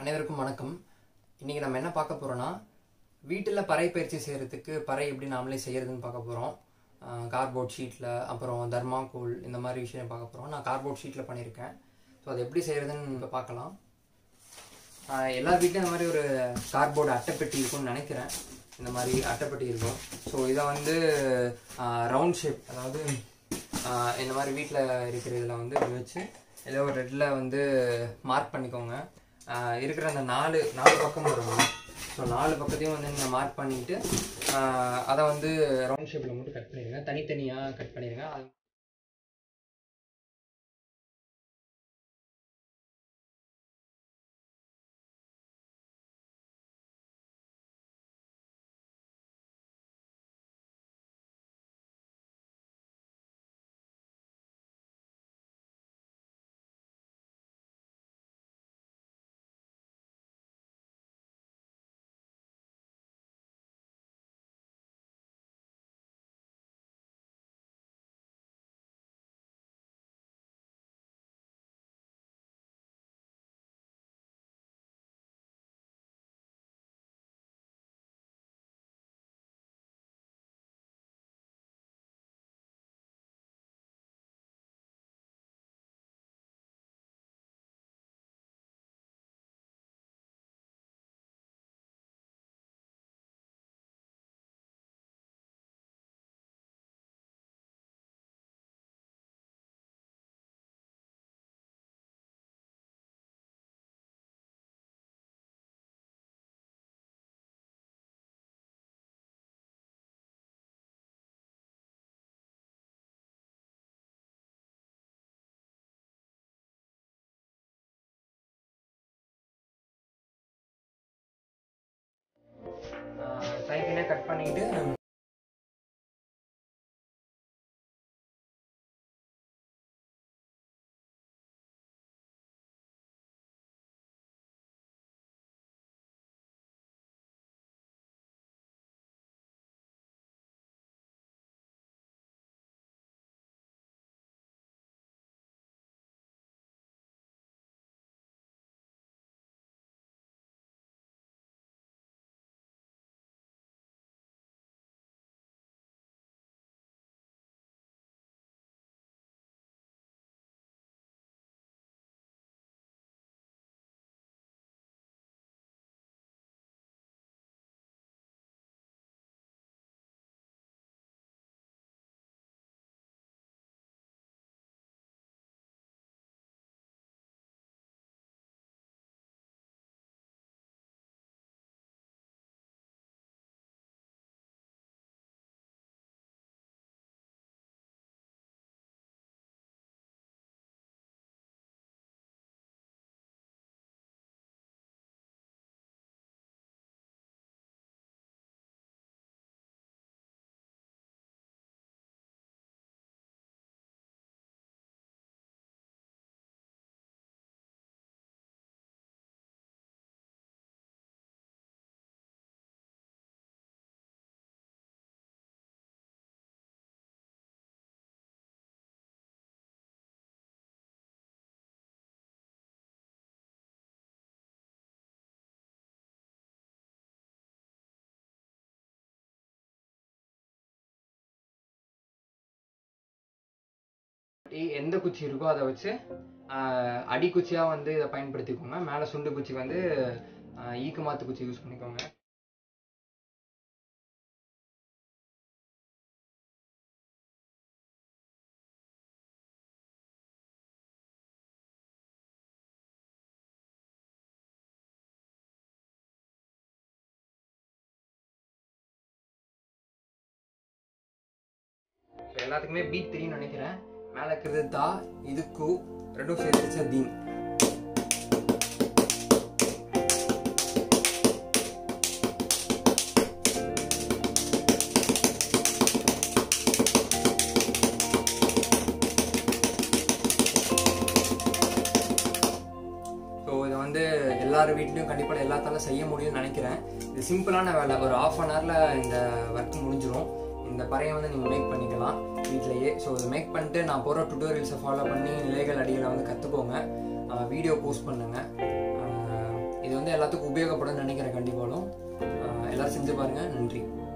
அனைவருக்கும் வணக்கம் இன்னைக்கு நம்ம என்ன பார்க்க போறோம்னா வீட்டில் பறை பயிற்சி செய்யறதுக்கு பறை எப்படி நாமளே செய்யறதுன்னு பார்க்க போறோம் கார்போர்ட் ஷீட்டில் அப்புறம் தர்மாக்கோல் இந்த மாதிரி விஷயம் பார்க்க போறோம் நான் கார்போர்ட் ஷீட்டில் பண்ணியிருக்கேன் ஸோ அது எப்படி செய்யறதுன்னு இப்போ பார்க்கலாம் ஆஹ் எல்லார் வீட்லையும் இந்த மாதிரி ஒரு கார்போர்டு அட்டைப்பெட்டி இருக்கும்னு நினைக்கிறேன் இந்த மாதிரி அட்டைப்பெட்டி இருக்கும் ஸோ இதை வந்து ரவுண்ட் ஷேப் அதாவது ஆஹ் இந்த மாதிரி வீட்டில் இருக்கிற இதில் வந்து இப்படி வச்சு ஏதோ ஒரு ரெட்டில் வந்து மார்க் பண்ணிக்கோங்க ஆஹ் இருக்கிற அந்த நாலு நாலு பக்கம் வரும் ஸோ நாலு பக்கத்தையும் வந்து நீங்கள் மார்க் பண்ணிட்டு ஆஹ் அதை வந்து ரவுண்ட் ஷேப்பில் மட்டும் கட் பண்ணிடுங்க தனித்தனியாக கட் பண்ணிடுங்க அது சைக்கிளே கட் பண்ணிட்டு எந்த குச்சி இருக்கோ அதை வச்சு ஆஹ், அடி குச்சியாக வந்து இதை பயன்படுத்திக்கோங்க மேலே சுண்டு குச்சி வந்து ஆஹ், ஈக்கு மாத்து குச்சி யூஸ் பண்ணிக்கோங்க So, எல்லாத்துக்குமே பீட் தெரியும்னு நினைக்கிறேன் மேலே இருக்கிறது தா இது கு ரெண்டும் சேர்த்து தீன் ஸோ இதை வந்து எல்லார் வீட்லேயும் கண்டிப்பாக எல்லாத்தால செய்ய முடியும்னு நினைக்கிறேன் இது சிம்பிளான வேலை ஒரு ஆஃப் அன் ஹவரில் இந்த ஒர்க் முடிஞ்சிடும் இந்த பறையை வந்து நீங்கள் மேக் பண்ணிக்கலாம் வீட்டிலேயே ஸோ இதை மேக் பண்ணிட்டு நான் போகிற டுட்டோரியல்ஸை ஃபாலோ பண்ணி நிலைகள் அடிகளை வந்து கற்றுக்கோங்க வீடியோ போஸ்ட் பண்ணுங்க ஆஹ் இது வந்து வந்து எல்லாத்துக்கும் உபயோகப்படும்னு நினைக்கிறேன் கண்டிப்பாலும் ஆஹ் எல்லாரும் செஞ்சு பாருங்கள் நன்றி